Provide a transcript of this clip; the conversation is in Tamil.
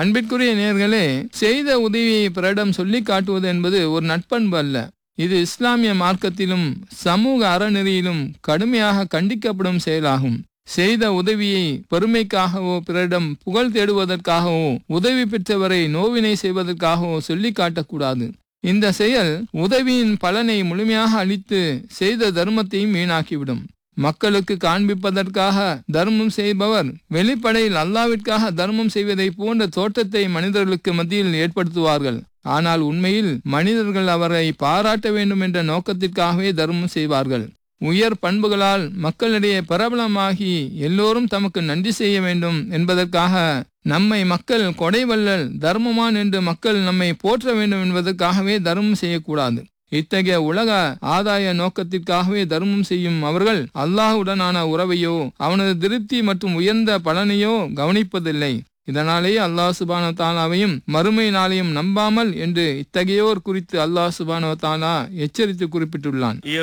அன்பிற்குரிய நேர்களே செய்த உதவியை பிறரிடம் சொல்லி காட்டுவது என்பது ஒரு நட்பண்பு அல்ல இது இஸ்லாமிய மார்க்கத்திலும் சமூக அறநெறியிலும் கடுமையாக கண்டிக்கப்படும் செயலாகும் செய்த உதவியை பெருமைக்காகவோ பிறரிடம் புகழ் தேடுவதற்காகவோ உதவி பெற்றவரை நோவினை செய்வதற்காகவோ சொல்லி காட்டக்கூடாது இந்த செயல் உதவியின் பலனை முழுமையாக அளித்து செய்த தர்மத்தையும் வீணாக்கிவிடும் மக்களுக்கு காண்பிப்பதற்காக தர்மம் செய்பவர் வெளிப்படையில் அல்லாவிற்காக தர்மம் செய்வதை போன்ற தோற்றத்தை மனிதர்களுக்கு மத்தியில் ஏற்படுத்துவார்கள் ஆனால் உண்மையில் மனிதர்கள் அவரை பாராட்ட வேண்டும் என்ற நோக்கத்திற்காகவே தர்மம் செய்வார்கள் உயர் பண்புகளால் மக்களிடையே பிரபலமாகி எல்லோரும் தமக்கு நன்றி செய்ய வேண்டும் என்பதற்காக நம்மை மக்கள் கொடைவள்ளல் தர்மமான் என்று மக்கள் நம்மை போற்ற வேண்டும் என்பதற்காகவே தர்மம் செய்யக்கூடாது இத்தகைய உலக ஆதாய நோக்கத்திற்காகவே தர்மம் செய்யும் அவர்கள் அல்லாஹுடனான உறவையோ அவனது திருப்தி மற்றும் உயர்ந்த பலனையோ கவனிப்பதில்லை இதனாலேயே அல்லாஹ் சுபான தாலாவையும் மறுமை நாளையும் நம்பாமல் என்று இத்தகையோர் குறித்து அல்லாஹ் சுபான தாலா எச்சரித்து குறிப்பிட்டுள்ளான்